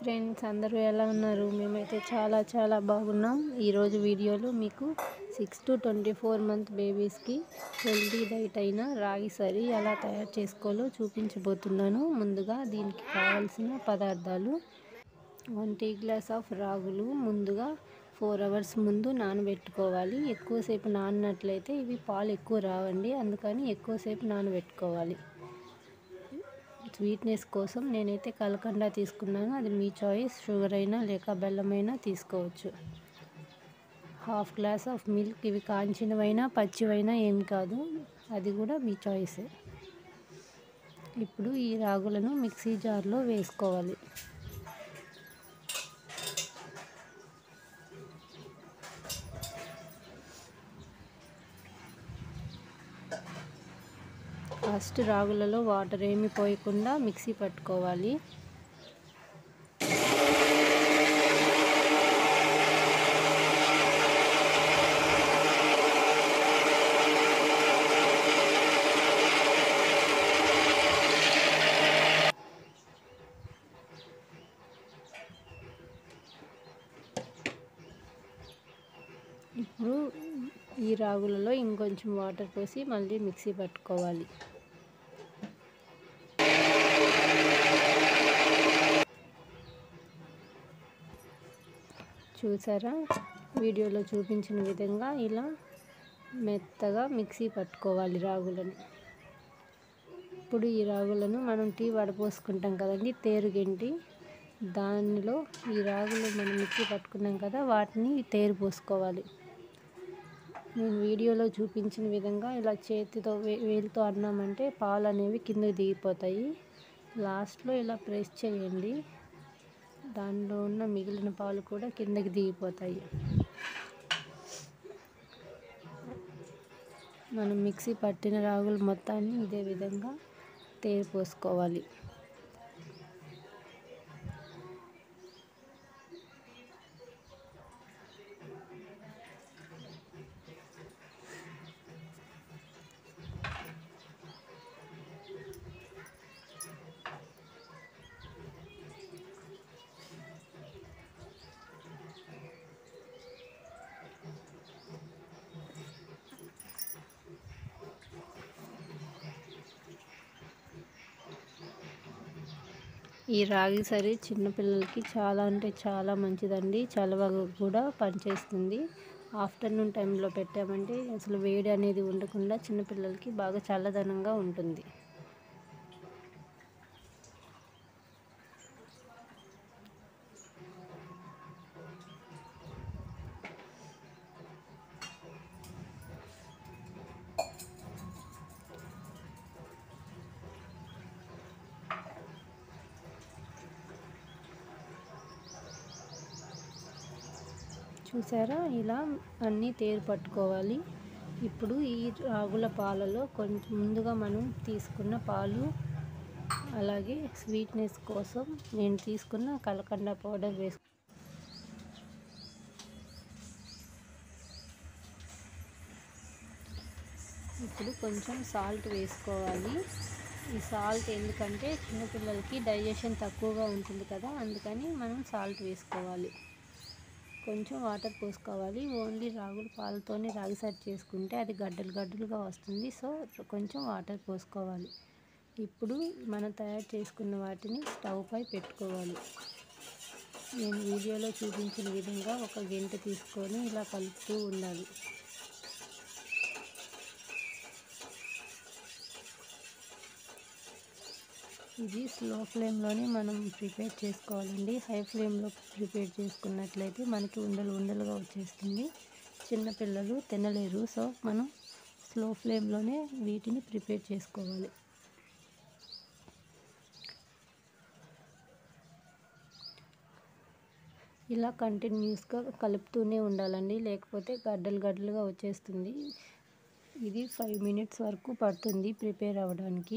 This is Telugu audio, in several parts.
ఫ్రెండ్స్ అందరూ ఎలా ఉన్నారు మేమైతే చాలా చాలా బాగున్నాం ఈరోజు వీడియోలో మీకు six to twenty four month బేబీస్కి హెల్తీ డైట్ అయిన రాగి సరి ఎలా తయారు చేసుకోవాలో చూపించబోతున్నాను ముందుగా దీనికి కావాల్సిన పదార్థాలు వన్ టీ గ్లాస్ ఆఫ్ రాగులు ముందుగా ఫోర్ అవర్స్ ముందు నానబెట్టుకోవాలి ఎక్కువసేపు నానినట్లయితే ఇవి పాలు ఎక్కువ రావండి అందుకని ఎక్కువసేపు నానబెట్టుకోవాలి స్వీట్నెస్ కోసం నేనైతే కలకండ తీసుకున్నాను అది మీ చాయిస్ షుగర్ అయినా లేక బెల్లమైనా తీసుకోవచ్చు హాఫ్ గ్లాస్ ఆఫ్ మిల్క్ ఇవి కాంచినవైనా పచ్చివైనా ఏం కాదు అది కూడా మీ చాయిసే ఇప్పుడు ఈ రాగులను మిక్సీ జార్లో వేసుకోవాలి ఫస్ట్ రాగులలో వాటర్ ఏమి పోయకుండా మిక్సీ పట్టుకోవాలి ఇప్పుడు ఈ రాగులలో ఇంకొంచెం వాటర్ పోసి మళ్ళీ మిక్సీ పట్టుకోవాలి చూసారా వీడియోలో చూపించిన విధంగా ఇలా మెత్తగా మిక్సీ పట్టుకోవాలి రాగులను ఇప్పుడు ఈ రాగులను మనం టీ వడపోసుకుంటాం కదండి తేరుగెంటి దానిలో ఈ రాగులు మనం మిక్సీ పట్టుకున్నాం కదా వాటిని తేరు పోసుకోవాలి నేను వీడియోలో చూపించిన విధంగా ఇలా చేతితో వే వేలుతో అన్నామంటే పాలు అనేవి కిందకి దిగిపోతాయి లాస్ట్లో ఇలా ప్రెస్ చేయండి దానిలో ఉన్న మిగిలిన పాలు కూడా కిందకి దిగిపోతాయి మనం మిక్సీ పట్టిన రాగులు మొత్తాన్ని ఇదే విధంగా తేరి పోసుకోవాలి ఈ రాగి సరి చిన్నపిల్లలకి చాలా అంటే చాలా మంచిదండి చలవగా కూడా పనిచేస్తుంది ఆఫ్టర్నూన్ టైంలో పెట్టామంటే అసలు వేడి అనేది ఉండకుండా చిన్నపిల్లలకి బాగా చల్లదనంగా ఉంటుంది చూసారా ఇలా అన్నీ తేరు పట్టుకోవాలి ఇప్పుడు ఈ రాగుల పాలలో కొంచెం ముందుగా మనం తీసుకున్న పాలు అలాగే స్వీట్నెస్ కోసం నేను తీసుకున్న కలకండ పౌడర్ వేసు ఇప్పుడు కొంచెం సాల్ట్ వేసుకోవాలి ఈ సాల్ట్ ఎందుకంటే చిన్నపిల్లలకి డైజెషన్ తక్కువగా ఉంటుంది కదా అందుకని మనం సాల్ట్ వేసుకోవాలి కొంచెం వాటర్ పోసుకోవాలి ఓన్లీ రాగుల పాలతోనే రాగి సరి చేసుకుంటే అది గడ్డలు గడ్డలుగా వస్తుంది సో కొంచెం వాటర్ పోసుకోవాలి ఇప్పుడు మనం తయారు చేసుకున్న వాటిని స్టవ్ పై పెట్టుకోవాలి నేను వీడియోలో చూపించిన విధంగా ఒక గంట తీసుకొని ఇలా కలుపుతూ ఉండాలి ఇది స్లో ఫ్లేమ్లోనే మనం ప్రిపేర్ చేసుకోవాలండి హై ఫ్లేమ్లో ప్రిపేర్ చేసుకున్నట్లయితే మనకి ఉండలు ఉండలుగా వచ్చేస్తుంది చిన్నపిల్లలు తినలేరు సో మనం స్లో ఫ్లేమ్లోనే వీటిని ప్రిపేర్ చేసుకోవాలి ఇలా కంటిన్యూస్గా కలుపుతూనే ఉండాలండి లేకపోతే గడ్డలు గడ్డలుగా వచ్చేస్తుంది ఇది ఫైవ్ మినిట్స్ వరకు పడుతుంది ప్రిపేర్ అవ్వడానికి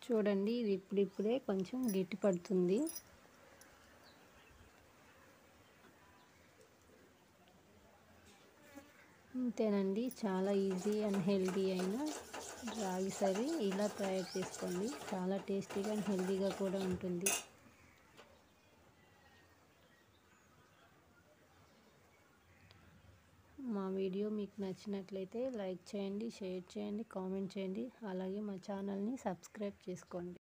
చూడండి ఇది ఇప్పుడిప్పుడే కొంచెం గట్టి పడుతుంది అంతేనండి చాలా ఈజీ అండ్ హెల్దీ అయిన రాగి సరి ఇలా తయారు చేసుకోండి చాలా టేస్టీగా అండ్ హెల్దీగా కూడా ఉంటుంది మా వీడియో మీకు నచ్చినట్లయితే లైక్ చేయండి షేర్ చేయండి కామెంట్ చేయండి అలాగే మా ఛానల్ని సబ్స్క్రైబ్ చేసుకోండి